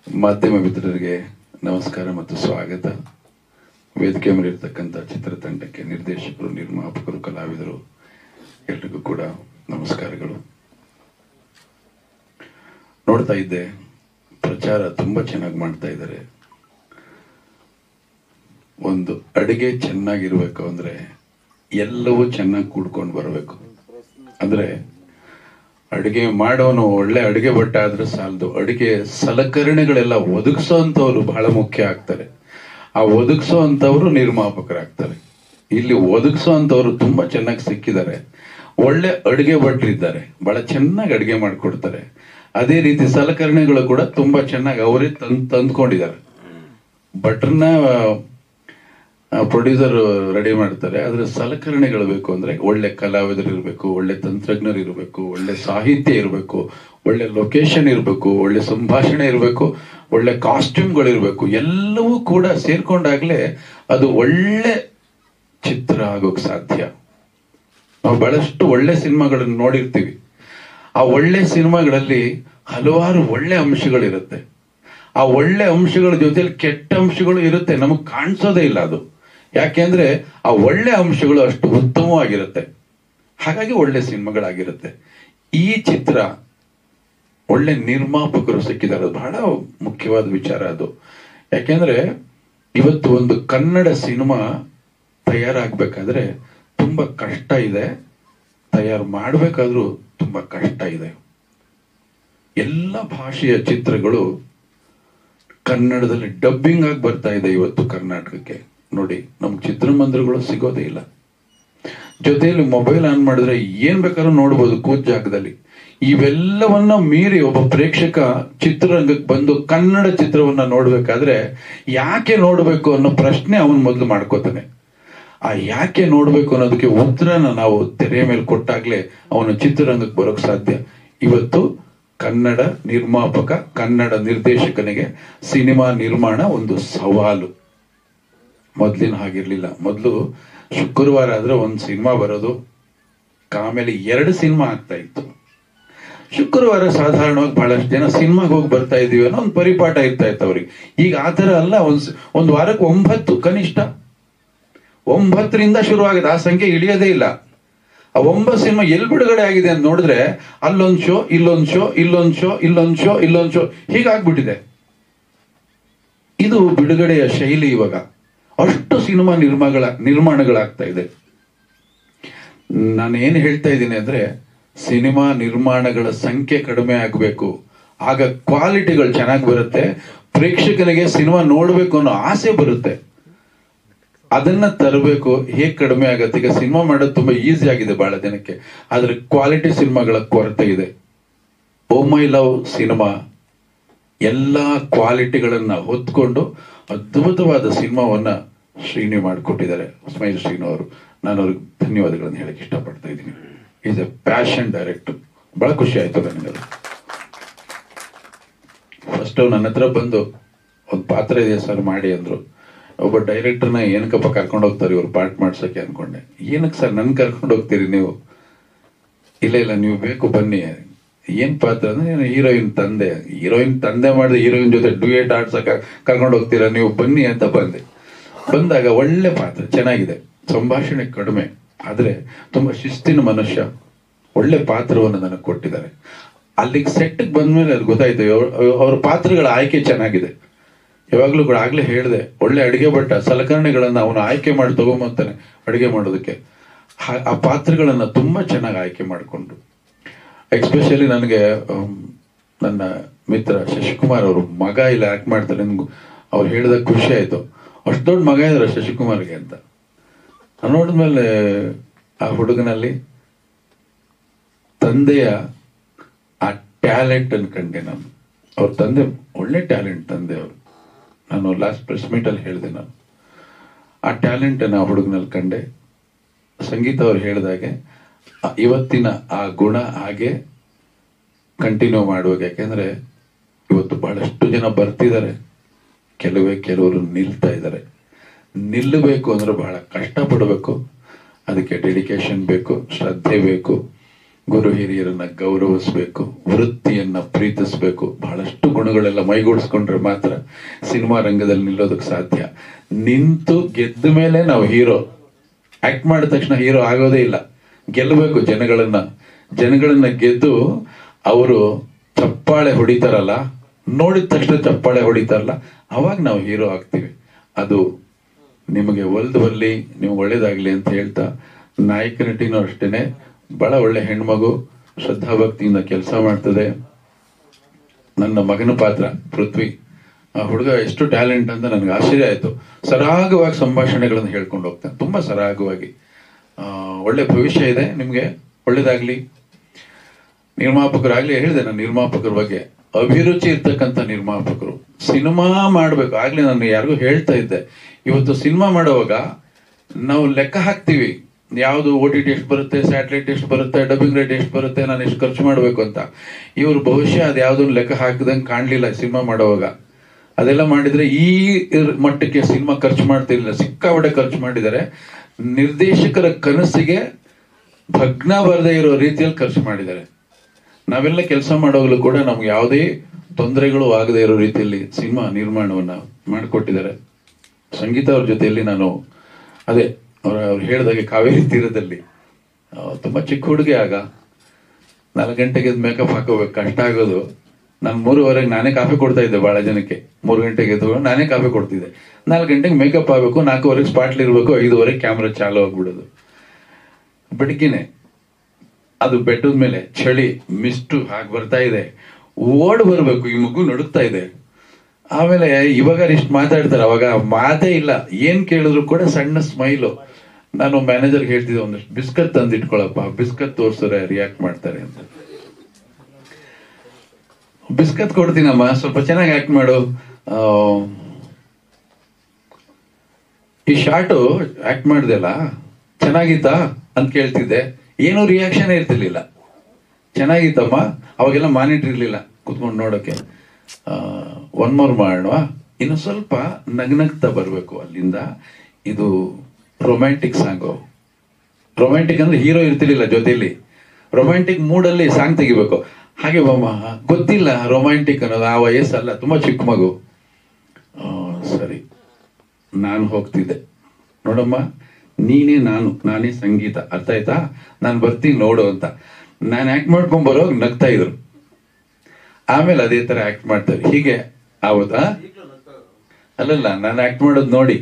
ಮಾಧ್ಯಮ ಮಿತ್ರರಿಗೆ ನಮಸ್ಕಾರ ಮತ್ತು ಸ್ವಾಗತ ವೇದಿಕೆ ಮೇಲೆ ಇರ್ತಕ್ಕಂಥ ಚಿತ್ರತಂಡಕ್ಕೆ ನಿರ್ದೇಶಕರು ನಿರ್ಮಾಪಕರು ಕಲಾವಿದರು ಎಲ್ರಿಗೂ ಕೂಡ ನಮಸ್ಕಾರಗಳು ನೋಡ್ತಾ ಇದ್ದೆ ಪ್ರಚಾರ ತುಂಬಾ ಚೆನ್ನಾಗಿ ಮಾಡ್ತಾ ಇದ್ದಾರೆ ಒಂದು ಅಡಿಗೆ ಚೆನ್ನಾಗಿರ್ಬೇಕು ಅಂದ್ರೆ ಎಲ್ಲವೂ ಚೆನ್ನಾಗಿ ಕೂಡ್ಕೊಂಡು ಬರಬೇಕು ಅಂದ್ರೆ ಅಡಿಗೆ ಮಾಡೋನು ಒಳ್ಳೆ ಅಡಿಗೆ ಭಟ್ಟ ಆದ್ರೆ ಸಾಲದು ಅಡಿಗೆ ಸಲಕರಣೆಗಳೆಲ್ಲ ಒದಗಿಸೋಂಥವ್ರು ಬಹಳ ಮುಖ್ಯ ಆಗ್ತಾರೆ ಆ ಒದಗಿಸೋ ಅಂತವ್ರು ನಿರ್ಮಾಪಕರಾಗ್ತಾರೆ ಇಲ್ಲಿ ಒದಗಿಸೋ ಅಂತವ್ರು ತುಂಬಾ ಚೆನ್ನಾಗಿ ಸಿಕ್ಕಿದ್ದಾರೆ ಒಳ್ಳೆ ಅಡಿಗೆ ಭಟ್ರಿದ್ದಾರೆ ಬಹಳ ಚೆನ್ನಾಗಿ ಅಡಿಗೆ ಮಾಡ್ಕೊಡ್ತಾರೆ ಅದೇ ರೀತಿ ಸಲಕರಣೆಗಳು ಕೂಡ ತುಂಬಾ ಚೆನ್ನಾಗಿ ಅವರೇ ತಂದ್ ತಂದ್ಕೊಂಡಿದ್ದಾರೆ ಭಟ್ರನ್ನ ಪ್ರೊಡ್ಯೂಸರ್ ರೆಡಿ ಮಾಡ್ತಾರೆ ಆದ್ರೆ ಸಲಕರಣೆಗಳು ಬೇಕು ಅಂದ್ರೆ ಒಳ್ಳೆ ಕಲಾವಿದರು ಇರಬೇಕು ಒಳ್ಳೆ ತಂತ್ರಜ್ಞರು ಇರಬೇಕು ಒಳ್ಳೆ ಸಾಹಿತ್ಯ ಇರಬೇಕು ಒಳ್ಳೆ ಲೊಕೇಶನ್ ಇರಬೇಕು ಒಳ್ಳೆ ಸಂಭಾಷಣೆ ಇರಬೇಕು ಒಳ್ಳೆ ಕಾಸ್ಟ್ಯೂಮ್ಗಳು ಇರಬೇಕು ಎಲ್ಲವೂ ಕೂಡ ಸೇರ್ಕೊಂಡಾಗ್ಲೇ ಅದು ಒಳ್ಳೆ ಚಿತ್ರ ಆಗೋಕ್ ಸಾಧ್ಯ ನಾವು ಬಹಳಷ್ಟು ಒಳ್ಳೆ ಸಿನಿಮಾಗಳನ್ನು ನೋಡಿರ್ತೀವಿ ಆ ಒಳ್ಳೆ ಸಿನಿಮಾಗಳಲ್ಲಿ ಹಲವಾರು ಒಳ್ಳೆ ಅಂಶಗಳಿರುತ್ತೆ ಆ ಒಳ್ಳೆ ಅಂಶಗಳ ಜೊತೆಲಿ ಕೆಟ್ಟ ಅಂಶಗಳು ಇರುತ್ತೆ ನಮಗ್ ಕಾಣಿಸೋದೇ ಇಲ್ಲ ಅದು ಯಾಕೆಂದ್ರೆ ಆ ಒಳ್ಳೆ ಅಂಶಗಳು ಅಷ್ಟು ಉತ್ತಮವಾಗಿರುತ್ತೆ ಹಾಗಾಗಿ ಒಳ್ಳೆ ಸಿನಿಮಾಗಳಾಗಿರುತ್ತೆ ಈ ಚಿತ್ರ ಒಳ್ಳೆ ನಿರ್ಮಾಪಕರು ಸಿಕ್ಕಿದ್ದಾರೆ ಅದು ಬಹಳ ಮುಖ್ಯವಾದ ವಿಚಾರ ಅದು ಯಾಕೆಂದ್ರೆ ಇವತ್ತು ಒಂದು ಕನ್ನಡ ಸಿನಿಮಾ ತಯಾರಾಗ್ಬೇಕಾದ್ರೆ ತುಂಬಾ ಕಷ್ಟ ಇದೆ ತಯಾರು ಮಾಡ್ಬೇಕಾದ್ರೂ ತುಂಬಾ ಕಷ್ಟ ಇದೆ ಎಲ್ಲ ಭಾಷೆಯ ಚಿತ್ರಗಳು ಕನ್ನಡದಲ್ಲಿ ಡಬ್ಬಿಂಗ್ ಆಗಿ ಬರ್ತಾ ಇದೆ ಇವತ್ತು ಕರ್ನಾಟಕಕ್ಕೆ ನೋಡಿ ನಮ್ಗೆ ಚಿತ್ರಮಂದಿರಗಳು ಸಿಗೋದೇ ಇಲ್ಲ ಜೊತೆಯಲ್ಲಿ ಮೊಬೈಲ್ ಆನ್ ಮಾಡಿದ್ರೆ ಏನ್ ಬೇಕಾದ್ರೂ ನೋಡ್ಬೋದು ಕೂತ್ ಜಾಗದಲ್ಲಿ ಇವೆಲ್ಲವನ್ನ ಮೀರಿ ಒಬ್ಬ ಪ್ರೇಕ್ಷಕ ಚಿತ್ರರಂಗಕ್ಕೆ ಬಂದು ಕನ್ನಡ ಚಿತ್ರವನ್ನ ನೋಡ್ಬೇಕಾದ್ರೆ ಯಾಕೆ ನೋಡ್ಬೇಕು ಅನ್ನೋ ಪ್ರಶ್ನೆ ಅವನ್ ಮೊದಲು ಮಾಡ್ಕೋತಾನೆ ಆ ಯಾಕೆ ನೋಡ್ಬೇಕು ಅನ್ನೋದಕ್ಕೆ ಉತ್ತರನ ನಾವು ತೆರೆಯ ಮೇಲೆ ಕೊಟ್ಟಾಗ್ಲೇ ಅವನು ಚಿತ್ರರಂಗಕ್ಕೆ ಬರೋಕ್ ಸಾಧ್ಯ ಇವತ್ತು ಕನ್ನಡ ನಿರ್ಮಾಪಕ ಕನ್ನಡ ನಿರ್ದೇಶಕನಿಗೆ ಸಿನಿಮಾ ನಿರ್ಮಾಣ ಒಂದು ಸವಾಲು ಮೊದ್ಲಿನ ಹಾಗಿರ್ಲಿಲ್ಲ ಮೊದಲು ಶುಕ್ರವಾರ ಆದ್ರೆ ಒಂದ್ ಸಿನಿಮಾ ಬರೋದು ಆಮೇಲೆ ಎರಡು ಸಿನಿಮಾ ಆಗ್ತಾ ಇತ್ತು ಶುಕ್ರವಾರ ಸಾಧಾರಣವಾಗಿ ಬಹಳಷ್ಟು ಜನ ಸಿನಿಮಾಗೆ ಹೋಗಿ ಬರ್ತಾ ಇದೀವಿ ಅನ್ನೋ ಒಂದು ಪರಿಪಾಠ ಇರ್ತಾ ಇತ್ತು ಅವ್ರಿಗೆ ಈಗ ಆತರ ಅಲ್ಲ ಒಂದ್ ಒಂದ್ ವಾರಕ್ಕೆ ಒಂಬತ್ತು ಕನಿಷ್ಠ ಒಂಬತ್ತರಿಂದ ಶುರುವಾಗಿದೆ ಆ ಸಂಖ್ಯೆ ಇಳಿಯೋದೇ ಇಲ್ಲ ಆ ಒಂಬತ್ತು ಸಿನಿಮಾ ಎಲ್ಲಿ ಬಿಡುಗಡೆ ಆಗಿದೆ ಅಂತ ನೋಡಿದ್ರೆ ಅಲ್ಲೊಂದ್ ಶೋ ಇಲ್ಲೊಂದ್ ಶೋ ಇಲ್ಲೊಂದ್ ಶೋ ಇಲ್ಲೊಂದ್ ಶೋ ಇಲ್ಲೊಂದ್ ಶೋ ಹೀಗಾಗ್ಬಿಟ್ಟಿದೆ ಇದು ಬಿಡುಗಡೆಯ ಶೈಲಿ ಇವಾಗ ಅಷ್ಟು ಸಿನಿಮಾ ನಿರ್ಮಾಗಳ ನಿರ್ಮಾಣಗಳಾಗ್ತಾ ಇದೆ ನಾನು ಏನ್ ಹೇಳ್ತಾ ಇದ್ದೀನಿ ಅಂದ್ರೆ ಸಿನಿಮಾ ನಿರ್ಮಾಣಗಳ ಸಂಖ್ಯೆ ಕಡಿಮೆ ಆಗಬೇಕು ಆಗ ಕ್ವಾಲಿಟಿಗಳು ಚೆನ್ನಾಗಿ ಬರುತ್ತೆ ಪ್ರೇಕ್ಷಕನಿಗೆ ಸಿನಿಮಾ ನೋಡ್ಬೇಕು ಅನ್ನೋ ಆಸೆ ಬರುತ್ತೆ ಅದನ್ನ ತರಬೇಕು ಹೇಗ್ ಕಡಿಮೆ ಆಗತ್ತೆ ಈಗ ಸಿನಿಮಾ ಮಾಡೋದು ತುಂಬಾ ಈಸಿ ಆಗಿದೆ ಬಹಳ ಜನಕ್ಕೆ ಆದ್ರೆ ಕ್ವಾಲಿಟಿ ಸಿನಿಮಾಗಳ ಕೊರತೆ ಇದೆ ಓ ಮೈ ಲವ್ ಸಿನಿಮಾ ಎಲ್ಲಾ ಕ್ವಾಲಿಟಿಗಳನ್ನ ಹೊತ್ಕೊಂಡು ಅದ್ಭುತವಾದ ಸಿನಿಮಾವನ್ನ ಶ್ರೀನಿ ಮಾಡಿಕೊಟ್ಟಿದ್ದಾರೆ ಸ್ಮೈಲ್ ಶ್ರೀನು ಅವರು ನಾನು ಅವ್ರಿಗೆ ಧನ್ಯವಾದಗಳನ್ನು ಹೇಳಕ್ ಇಷ್ಟಪಡ್ತಾ ಇದ್ದೀನಿ ಈಸ್ ಎ ಪ್ಯಾಷನ್ ಡೈರೆಕ್ಟರ್ ಬಹಳ ಖುಷಿ ಆಯ್ತು ನನಗೆ ಫಸ್ಟ್ ನನ್ನ ಹತ್ರ ಬಂದು ಒಂದು ಪಾತ್ರ ಇದೆ ಸರ್ ಮಾಡಿ ಅಂದ್ರು ಒಬ್ಬ ಡೈರೆಕ್ಟರ್ನ ಏನಕ್ಕಪ್ಪ ಕರ್ಕೊಂಡು ಹೋಗ್ತಾರೆ ಇವ್ರು ಪಾರ್ಟ್ ಮಾಡ್ಸಕ್ಕೆ ಅನ್ಕೊಂಡೆ ಏನಕ್ಕೆ ಸರ್ ನನ್ ಕರ್ಕೊಂಡು ಹೋಗ್ತೀರಿ ನೀವು ಇಲ್ಲ ಇಲ್ಲ ನೀವು ಬೇಕು ಬನ್ನಿ ಏನ್ ಪಾತ್ರ ಅಂದ್ರೆ ಹೀರೋಯಿನ್ ತಂದೆ ಹೀರೋಯಿನ್ ತಂದೆ ಮಾಡಿದ ಹೀರೋಯಿನ್ ಜೊತೆ ಡುಯೇಟ್ ಆಡ್ಸಕ್ ಕರ್ಕೊಂಡು ಹೋಗ್ತೀರಾ ನೀವು ಬನ್ನಿ ಅಂತ ಬಂದೆ ಬಂದಾಗ ಒಳ್ಳೆ ಪಾತ್ರ ಚೆನ್ನಾಗಿದೆ ಸಂಭಾಷಣೆ ಕಡಿಮೆ ಆದ್ರೆ ತುಂಬಾ ಶಿಸ್ತಿನ ಮನುಷ್ಯ ಒಳ್ಳೆ ಪಾತ್ರವನ್ನು ನನಗೆ ಕೊಟ್ಟಿದ್ದಾರೆ ಅಲ್ಲಿಗೆ ಸೆಟ್ ಬಂದ್ಮೇಲೆ ಅದು ಗೊತ್ತಾಯ್ತು ಅವ್ರ ಪಾತ್ರಗಳ ಆಯ್ಕೆ ಚೆನ್ನಾಗಿದೆ ಯಾವಾಗ್ಲೂ ಕೂಡ ಆಗ್ಲೇ ಹೇಳಿದೆ ಒಳ್ಳೆ ಅಡಿಗೆ ಭಟ್ಟ ಸಲಕರಣೆಗಳನ್ನ ಅವನು ಆಯ್ಕೆ ಮಾಡಿ ತಗೊಂಬಂತಾನೆ ಅಡಿಗೆ ಮಾಡೋದಕ್ಕೆ ಆ ಪಾತ್ರಗಳನ್ನ ತುಂಬಾ ಚೆನ್ನಾಗಿ ಆಯ್ಕೆ ಮಾಡಿಕೊಂಡು ಎಕ್ಸ್ಪೆಷಲಿ ನನಗೆ ನನ್ನ ಮಿತ್ರ ಶಶಿಕುಮಾರ್ ಅವರು ಮಗ ಇಲ್ಲ ಆಕ್ಟ್ ಮಾಡ್ತಾರೆ ನನ್ಗೂ ಅವ್ರು ಹೇಳಿದಾಗ ಖುಷಿ ಆಯ್ತು ಅಷ್ಟು ದೊಡ್ಡ ಮಗ ಇದಾರೆ ಶಶಿಕುಮಾರ್ಗೆ ಅಂತ ನೋಡಿದ್ಮೇಲೆ ಆ ಹುಡುಗನಲ್ಲಿ ತಂದೆಯ ಆ ಟ್ಯಾಲೆಂಟ್ ಅನ್ನು ಕಂಡೆ ನಾನು ಅವ್ರ ತಂದೆ ಒಳ್ಳೆ ಟ್ಯಾಲೆಂಟ್ ತಂದೆ ಅವರು ನಾನು ಲಾಸ್ಟ್ ಪ್ರೆಸ್ ಮೀಟ್ ಅಲ್ಲಿ ಹೇಳಿದೆ ನಾನು ಆ ಟ್ಯಾಲೆಂಟ್ ಅನ್ನ ಆ ಹುಡುಗನಲ್ಲಿ ಕಂಡೆ ಸಂಗೀತ ಅವ್ರು ಹೇಳಿದಾಗೆ ಇವತ್ತಿನ ಆ ಗುಣ ಹಾಗೆ ಕಂಟಿನ್ಯೂ ಮಾಡುವಾಗ ಯಾಕೆಂದ್ರೆ ಇವತ್ತು ಬಹಳಷ್ಟು ಜನ ಬರ್ತಿದ್ದಾರೆ ಕೆಲವೇ ಕೆಲವರು ನಿಲ್ತಾ ಇದ್ದಾರೆ ನಿಲ್ಲಬೇಕು ಅಂದ್ರೆ ಬಹಳ ಕಷ್ಟ ಪಡಬೇಕು ಅದಕ್ಕೆ ಡೆಡಿಕೇಶನ್ ಬೇಕು ಶ್ರದ್ಧೆ ಬೇಕು ಗುರು ಹಿರಿಯರನ್ನ ಗೌರವಿಸ್ಬೇಕು ವೃತ್ತಿಯನ್ನ ಪ್ರೀತಿಸ್ಬೇಕು ಬಹಳಷ್ಟು ಗುಣಗಳೆಲ್ಲ ಮೈಗೂಡಿಸ್ಕೊಂಡ್ರೆ ಮಾತ್ರ ಸಿನಿಮಾ ರಂಗದಲ್ಲಿ ನಿಲ್ಲೋದಕ್ಕೆ ಸಾಧ್ಯ ನಿಂತು ಗೆದ್ದ ಮೇಲೆ ನಾವು ಹೀರೋ ಆಕ್ಟ್ ಮಾಡಿದ ತಕ್ಷಣ ಹೀರೋ ಆಗೋದೇ ಇಲ್ಲ ಗೆಲ್ಲಬೇಕು ಜನಗಳನ್ನ ಜನಗಳನ್ನ ಗೆದ್ದು ಅವರು ಚಪ್ಪಾಳೆ ಹೊಡಿತಾರಲ್ಲ ನೋಡಿದ ತಕ್ಷಣ ಚಪ್ಪಾಳೆ ಹೊಡಿತಾರಲ್ಲ ಅವಾಗ ನಾವು ಹೀರೋ ಆಗ್ತೀವಿ ಅದು ನಿಮಗೆ ಒಲ್ದು ಬಲ್ಲಿ ನೀವು ಒಳ್ಳೇದಾಗ್ಲಿ ಅಂತ ಹೇಳ್ತಾ ನಾಯಕ ನಟಿನೂ ಅಷ್ಟೇನೆ ಬಹಳ ಒಳ್ಳೆ ಹೆಣ್ಮಗು ಶ್ರದ್ಧಾಭಕ್ತಿಯಿಂದ ಕೆಲಸ ಮಾಡ್ತದೆ ನನ್ನ ಮಗನ ಪಾತ್ರ ಪೃಥ್ವಿ ಆ ಹುಡುಗ ಎಷ್ಟು ಟ್ಯಾಲೆಂಟ್ ಅಂತ ನನಗೆ ಆಶ್ಚರ್ಯ ಆಯ್ತು ಸರಾಗವಾಗಿ ಸಂಭಾಷಣೆಗಳನ್ನು ಹೇಳ್ಕೊಂಡು ಹೋಗ್ತಾನೆ ತುಂಬಾ ಸರಾಗವಾಗಿ ಆ, ಒಳ್ಳೆ ಭವಿಷ್ಯ ಇದೆ ನಿಮ್ಗೆ ಒಳ್ಳೇದಾಗ್ಲಿ ನಿರ್ಮಾಪಕರಾಗ್ಲಿ ಹೇಳಿದೆ ನಾನು ನಿರ್ಮಾಪಕರ ಬಗ್ಗೆ ಅಭಿರುಚಿ ಇರ್ತಕ್ಕಂಥ ನಿರ್ಮಾಪಕರು ಸಿನಿಮಾ ಮಾಡ್ಬೇಕು ಆಗ್ಲೇ ನಾನು ಯಾರಿಗೂ ಹೇಳ್ತಾ ಇದ್ದೆ ಇವತ್ತು ಸಿನಿಮಾ ಮಾಡುವಾಗ ನಾವು ಲೆಕ್ಕ ಹಾಕ್ತಿವಿ ಯಾವುದು ಓ ಟಿ ಟಿ ಎಷ್ಟು ಬರುತ್ತೆ ಸ್ಯಾಟಲೈಟ್ ಎಷ್ಟು ಬರುತ್ತೆ ಡಬ್ಬಿಂಗ್ ರೇಟ್ ಎಷ್ಟು ಬರುತ್ತೆ ನಾನು ಎಷ್ಟು ಖರ್ಚು ಮಾಡಬೇಕು ಅಂತ ಇವರು ಬಹುಶಃ ಅದು ಯಾವುದನ್ನು ಲೆಕ್ಕ ಹಾಕಿದಂಗೆ ಕಾಣಲಿಲ್ಲ ಸಿನಿಮಾ ಮಾಡುವಾಗ ಅದೆಲ್ಲ ಮಾಡಿದ್ರೆ ಈ ಇರ್- ಮಟ್ಟಕ್ಕೆ ಸಿನಿಮಾ ಖರ್ಚು ಮಾಡ್ತಿರ್ಲಿಲ್ಲ ಸಿಕ್ಕಾಪಟ್ಟೆ ಖರ್ಚು ಮಾಡಿದ್ದಾರೆ ನಿರ್ದೇಶಕರ ಕನಸಿಗೆ ಭಗ್ನ ಬರದೇ ಇರೋ ರೀತಿಯಲ್ಲಿ ಖರ್ಚು ಮಾಡಿದ್ದಾರೆ ನಾವೆಲ್ಲ ಕೆಲಸ ಮಾಡೋಗ್ಲೂ ಕೂಡ ನಮ್ಗೆ ಯಾವುದೇ ತೊಂದರೆಗಳು ಆಗದೆ ಇರೋ ರೀತಿಯಲ್ಲಿ ಸಿನಿಮಾ ನಿರ್ಮಾಣವನ್ನ ಮಾಡಿಕೊಟ್ಟಿದ್ದಾರೆ ಸಂಗೀತ ಅವ್ರ ಜೊತೆಯಲ್ಲಿ ನಾನು ಅದೇ ಅವ್ರ ಅವ್ರು ಹೇಳ್ದಾಗೆ ಕಾವೇರಿ ತೀರದಲ್ಲಿ ಆ, ತುಂಬಾ ಚಿಕ್ಕ ಹುಡುಗಿ ಆಗ ನಾಲ್ಕು ಗಂಟೆಗೆ ಮೇಕಪ್ ಹಾಕೋಬೇಕು ಕಷ್ಟ ಆಗೋದು ನಾನು ಮೂರುವರೆಗೆ ನಾನೇ ಕಾಫಿ ಕೊಡ್ತಾ ಇದ್ದೆ ಬಹಳ ಜನಕ್ಕೆ ಮೂರು ಗಂಟೆಗೆ ಎದ್ದು ನಾನೇ ಕಾಫಿ ಕೊಡ್ತಿದ್ದೆ ನಾಲ್ಕು ಗಂಟೆಗೆ ಮೇಕಪ್ ಆಗಬೇಕು ನಾಲ್ಕುವರೆಗೆ ಸ್ಪಾಟ್ಲಿ ಇರಬೇಕು ಐದುವರೆಗೆ ಕ್ಯಾಮ್ರಾ ಚಾಲು ಆಗ್ಬಿಡೋದು ಬೆಳಗ್ಗೆನೆ ಅದು ಬೆಟ್ಟದ ಮೇಲೆ ಚಳಿ ಮಿಸ್ಟು ಹಾಗೆ ಬರ್ತಾ ಇದೆ ಓಡ್ ಬರ್ಬೇಕು ಈ ಮಗು ನಡುಕ್ತಾ ಇದೆ ಆಮೇಲೆ ಇವಾಗ ಇಷ್ಟು ಮಾತಾಡ್ತಾರೆ ಅವಾಗ ಮಾತೇ ಇಲ್ಲ ಏನ್ ಕೇಳಿದ್ರು ಕೂಡ ಸಣ್ಣ ಸ್ಮೈಲು ನಾನು ಮ್ಯಾನೇಜರ್ಗೆ ಹೇಳ್ತಿದ್ದೆ ಒಂದಷ್ಟು ಬಿಸ್ಕತ್ ತಂದಿಟ್ಕೊಳಪ್ಪ ಬಿಸ್ಕತ್ ತೋರ್ಸಿದ್ರೆ ರಿಯಾಕ್ಟ್ ಮಾಡ್ತಾರೆ ಅಂತ ಬಿಸ್ಕತ್ ಕೊಡ್ತೀನಮ್ಮ ಸ್ವಲ್ಪ ಚೆನ್ನಾಗಿ ಆಕ್ಟ್ ಮಾಡು ಆ, ಈ ಶಾರ್ಟು ಆಕ್ಟ್ ಮಾಡ್ದೆಲ್ಲ ಚೆನ್ನಾಗಿತ್ತಾ ಅಂತ ಕೇಳ್ತಿದ್ದೆ ಏನೂ ರಿಯಾಕ್ಷನ್ ಇರ್ತಿರ್ಲಿಲ್ಲ ಚೆನ್ನಾಗಿತ್ತಮ್ಮ ಅವಾಗೆಲ್ಲ ಮಾನಿಟರ್ ಇರ್ಲಿಲ್ಲ ಕುತ್ಕೊಂಡು ನೋಡೋಕೆ ಒನ್ ಮೋರ್ ಮಾಡೋಣ ಇನ್ನು ಸ್ವಲ್ಪ ನಗ್ನಗ್ತಾ ಬರಬೇಕು ಅಲ್ಲಿಂದ ಇದು ರೊಮ್ಯಾಂಟಿಕ್ ಸಾಂಗು ರೊಮ್ಯಾಂಟಿಕ್ ಅಂದ್ರೆ ಹೀರೋ ಇರ್ತಿರ್ಲಿಲ್ಲ ಜೊತೆಲಿ ರೊಮ್ಯಾಂಟಿಕ್ ಮೂಡಲ್ಲಿ ಸಾಂಗ್ ತೆಗಿಬೇಕು ಹಾಗೆ ಬಮ್ಮ ಗೊತ್ತಿಲ್ಲ ರೊಮ್ಯಾಂಟಿಕ್ ಅನ್ನೋದು ಆ ವಯಸ್ಸಲ್ಲ ತುಂಬಾ ಚಿಕ್ಕ ಮಗು ಆ, ಸರಿ ನಾನು ಹೋಗ್ತಿದ್ದೆ ನೋಡಮ್ಮ ನೀನೇ ನಾನು ನಾನೇ ಸಂಗೀತ ಅರ್ಥ ಆಯ್ತಾ ನಾನು ಬರ್ತೀನಿ ನೋಡು ಅಂತ ನಾನು ಆಕ್ಟ್ ಮಾಡ್ಕೊಂಡ್ ಬರೋವಾಗ ನಗ್ತಾ ಇದ್ರು ಆಮೇಲೆ ಅದೇ ತರ ಆಕ್ಟ್ ಮಾಡ್ತಾರೆ ಹೀಗೆ ಆವತ್ತಾ ಅಲ್ಲಲ್ಲ ನಾನು ಆಕ್ಟ್ ಮಾಡೋದು ನೋಡಿ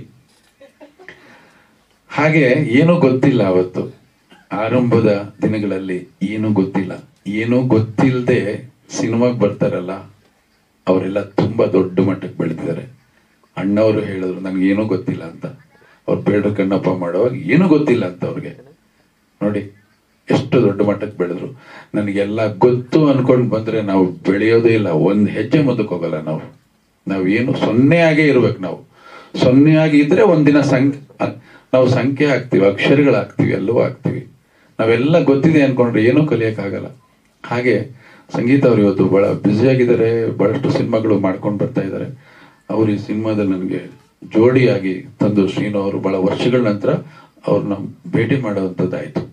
ಹಾಗೆ ಏನೂ ಗೊತ್ತಿಲ್ಲ ಅವತ್ತು ಆರಂಭದ ದಿನಗಳಲ್ಲಿ ಏನೂ ಗೊತ್ತಿಲ್ಲ ಏನೂ ಗೊತ್ತಿಲ್ಲದೆ ಸಿನಿಮಾಗೆ ಬರ್ತಾರಲ್ಲ ಅವರೆಲ್ಲ ತುಂಬಾ ದೊಡ್ಡ ಮಟ್ಟಕ್ಕೆ ಬೆಳೆದಿದ್ದಾರೆ ಅಣ್ಣವರು ಹೇಳಿದ್ರು ನನ್ಗೆ ಏನೂ ಗೊತ್ತಿಲ್ಲ ಅಂತ ಅವ್ರು ಬೇಡ ಕಣ್ಣಪ್ಪ ಮಾಡುವಾಗ ಏನೂ ಗೊತ್ತಿಲ್ಲ ಅಂತ ಅವ್ರಿಗೆ ನೋಡಿ ಎಷ್ಟು ದೊಡ್ಡ ಮಟ್ಟಕ್ಕೆ ಬೆಳೆದ್ರು ನನಗೆಲ್ಲ ಗೊತ್ತು ಅನ್ಕೊಂಡ್ ಬಂದ್ರೆ ನಾವು ಬೆಳೆಯೋದೇ ಇಲ್ಲ ಒಂದ್ ಹೆಜ್ಜೆ ಮುಂದಕ್ಕೆ ಹೋಗಲ್ಲ ನಾವು ನಾವು ಏನು ಸೊನ್ನೆ ಆಗೇ ಇರ್ಬೇಕು ನಾವು ಸೊನ್ನೆ ಆಗಿ ಇದ್ರೆ ಒಂದಿನ ಸಂಖ್ಯೆ ನಾವು ಸಂಖ್ಯೆ ಆಗ್ತೀವಿ ಅಕ್ಷರಗಳಾಗ್ತೀವಿ ಎಲ್ಲವೂ ಆಗ್ತೀವಿ ನಾವೆಲ್ಲ ಗೊತ್ತಿದೆ ಅನ್ಕೊಂಡ್ರೆ ಏನೂ ಕಲಿಯಕ್ಕಾಗಲ್ಲ ಹಾಗೆ ಸಂಗೀತ ಅವರು ಇವತ್ತು ಬಹಳ ಬ್ಯುಸಿ ಆಗಿದ್ದಾರೆ ಬಹಳಷ್ಟು ಸಿನಿಮಾಗಳು ಮಾಡ್ಕೊಂಡು ಬರ್ತಾ ಇದ್ದಾರೆ ಅವ್ರು ಈ ಸಿನಿಮಾದಲ್ಲಿ ನನಗೆ ಜೋಡಿಯಾಗಿ ತಂದು ಶ್ರೀನು ಅವರು ಬಹಳ ವರ್ಷಗಳ ನಂತರ ಅವ್ರನ್ನ ಭೇಟಿ ಮಾಡುವಂಥದ್ದಾಯ್ತು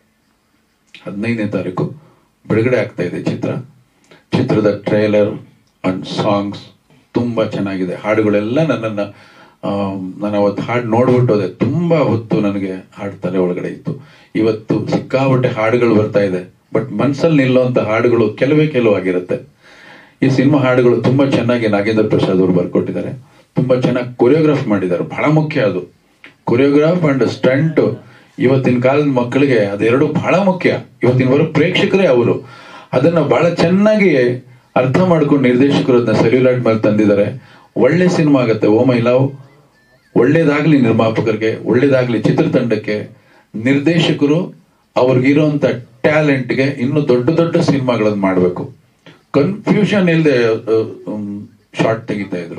ಹದಿನೈದನೇ ತಾರೀಕು ಬಿಡುಗಡೆ ಆಗ್ತಾ ಇದೆ ಚಿತ್ರ ಚಿತ್ರದ ಟ್ರೈಲರ್ ಅಂಡ್ ಸಾಂಗ್ಸ್ ತುಂಬಾ ಚೆನ್ನಾಗಿದೆ ಹಾಡುಗಳೆಲ್ಲ ನನ್ನನ್ನ ಆಮ್, ನಾನು ಅವತ್ತು ಹಾಡು ನೋಡ್ಬಿಟ್ಟು ಹೋದೆ ತುಂಬಾ ಹೊತ್ತು ನನಗೆ ಹಾಡು ತಲೆ ಒಳಗಡೆ ಇತ್ತು ಇವತ್ತು ಸಿಕ್ಕಾಪಟ್ಟೆ ಹಾಡುಗಳು ಬರ್ತಾ ಇದೆ ಬಟ್ ಮನ್ಸಲ್ಲಿ ನಿಲ್ಲುವಂತ ಹಾಡುಗಳು ಕೆಲವೇ ಕೆಲವು ಆಗಿರುತ್ತೆ ಈ ಸಿನಿಮಾ ಹಾಡುಗಳು ತುಂಬಾ ಚೆನ್ನಾಗಿ ನಾಗೇಂದ್ರ ಪ್ರಸಾದ್ ಅವರು ಬರ್ಕೊಟ್ಟಿದ್ದಾರೆ ತುಂಬಾ ಚೆನ್ನಾಗಿ ಕೊರಿಯೋಗ್ರಾಫ್ ಮಾಡಿದ್ದಾರೆ ಬಹಳ ಮುಖ್ಯ ಅದು ಕೊರಿಯೋಗ್ರಾಫ್ ಅಂಡ್ ಸ್ಟಂಟ್ ಇವತ್ತಿನ ಕಾಲದ ಮಕ್ಕಳಿಗೆ ಅದೆರಡು ಬಹಳ ಮುಖ್ಯ ಇವತ್ತಿನವರೆಗೂ ಪ್ರೇಕ್ಷಕರೇ ಅವರು ಅದನ್ನ ಬಹಳ ಚೆನ್ನಾಗಿ ಅರ್ಥ ಮಾಡ್ಕೊಂಡು ನಿರ್ದೇಶಕರು ಅದನ್ನ ಸೆಲ್ಯುಲಾಯ್ಡ್ ಮೇಲೆ ತಂದಿದ್ದಾರೆ ಒಳ್ಳೆ ಸಿನಿಮಾ ಆಗತ್ತೆ ಓ ಮೈ ಲವ್ ಒಳ್ಳೇದಾಗ್ಲಿ ನಿರ್ಮಾಪಕರಿಗೆ ಒಳ್ಳೇದಾಗ್ಲಿ ಚಿತ್ರತಂಡಕ್ಕೆ ನಿರ್ದೇಶಕರು ಅವ್ರಿಗಿರುವಂತ ಟ್ಯಾಲೆಂಟ್ಗೆ ಇನ್ನು ದೊಡ್ಡ ದೊಡ್ಡ ಸಿನಿಮಾಗಳನ್ನು ಮಾಡಬೇಕು ಕನ್ಫ್ಯೂಷನ್ ಇಲ್ಲದೆ ಶಾರ್ಟ್ ತೆಗಿತಾ ಇದ್ರು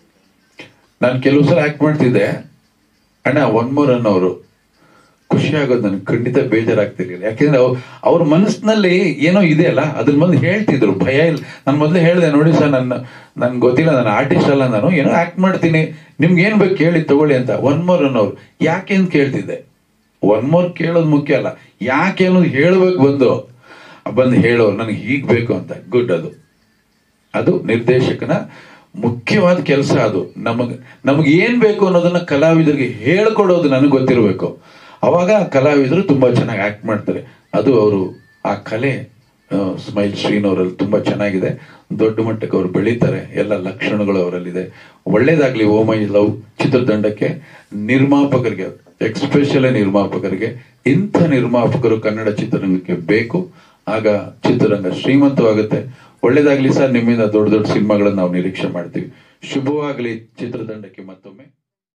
ನಾನು ಕೆಲವು ಸಲ ಆಕ್ಟ್ ಮಾಡ್ತಿದ್ದೆ ಅಣ್ಣ ಒನ್ ಮೋರ್ ಅನ್ನೋರು ಖುಷಿ ಆಗೋದು ನನಗೆ ಖಂಡಿತ ಬೇಜಾರಾಗ್ತಿರ್ಲಿಲ್ಲ ಯಾಕೆಂದ್ರೆ ಅವ್ರ ಅವ್ರ ಮನಸ್ಸಿನಲ್ಲಿ ಏನೋ ಇದೆ ಅಲ್ಲ ಅದ್ರ ಮೊದಲು ಹೇಳ್ತಿದ್ರು ಭಯ ಇಲ್ಲ ನಾನು ಮೊದಲೇ ಹೇಳಿದೆ ನೋಡಿ ಸರ್ ನನ್ನ ನನ್ಗೆ ಗೊತ್ತಿಲ್ಲ ನಾನು ಆರ್ಟಿಸ್ಟ್ ಅಲ್ಲ ನಾನು ಏನೋ ಆಕ್ಟ್ ಮಾಡ್ತೀನಿ ನಿಮ್ಗೆ ಏನ್ ಬೇಕು ಕೇಳಿ ತಗೊಳ್ಳಿ ಅಂತ ಒನ್ ಮೋರ್ ಅನ್ನೋರು ಯಾಕೆ ಅಂತ ಕೇಳ್ತಿದ್ದೆ ಒನ್ ಮೋರ್ ಕೇಳೋದು ಮುಖ್ಯ ಅಲ್ಲ ಯಾಕೆ ಅನ್ನೋದು ಹೇಳ್ಬೇಕು ಬಂದು ಬಂದು ಹೇಳೋರು ನನಗೆ ಹೀಗ್ ಬೇಕು ಅಂತ ಗುಡ್ ಅದು ಅದು ನಿರ್ದೇಶಕನ ಮುಖ್ಯವಾದ ಕೆಲಸ ಅದು ನಮಗ್ ನಮಗೆ ಏನ್ ಬೇಕು ಅನ್ನೋದನ್ನ ಕಲಾವಿದರಿಗೆ ಹೇಳ್ಕೊಡೋದು ನನಗೆ ಗೊತ್ತಿರಬೇಕು ಅವಾಗ ಆ ಕಲಾವಿದರು ತುಂಬಾ ಚೆನ್ನಾಗಿ ಆಕ್ಟ್ ಮಾಡ್ತಾರೆ ಅದು ಅವರು ಆ ಕಲೆ ಸ್ಮೈಲ್ ಶ್ರೀನ್ ಅವರಲ್ಲಿ ತುಂಬಾ ಚೆನ್ನಾಗಿದೆ ದೊಡ್ಡ ಮಟ್ಟಕ್ಕೆ ಅವ್ರು ಬೆಳೀತಾರೆ ಎಲ್ಲ ಲಕ್ಷಣಗಳು ಅವರಲ್ಲಿದೆ ಒಳ್ಳೇದಾಗ್ಲಿ ಓ ಮೈ ಲವ್ ಚಿತ್ರತಂಡಕ್ಕೆ ನಿರ್ಮಾಪಕರಿಗೆ ಎಕ್ಸ್ಪೆಷಲಿ ನಿರ್ಮಾಪಕರಿಗೆ ಇಂಥ ನಿರ್ಮಾಪಕರು ಕನ್ನಡ ಚಿತ್ರರಂಗಕ್ಕೆ ಬೇಕು ಆಗ ಚಿತ್ರರಂಗ ಶ್ರೀಮಂತವಾಗುತ್ತೆ ಒಳ್ಳೇದಾಗ್ಲಿ ಸರ್ ನಿಮ್ಮಿಂದ ದೊಡ್ಡ ದೊಡ್ಡ ಸಿನಿಮಾಗಳನ್ನ ನಾವು ನಿರೀಕ್ಷೆ ಮಾಡ್ತೀವಿ ಶುಭವಾಗ್ಲಿ ಚಿತ್ರತಂಡಕ್ಕೆ ಮತ್ತೊಮ್ಮೆ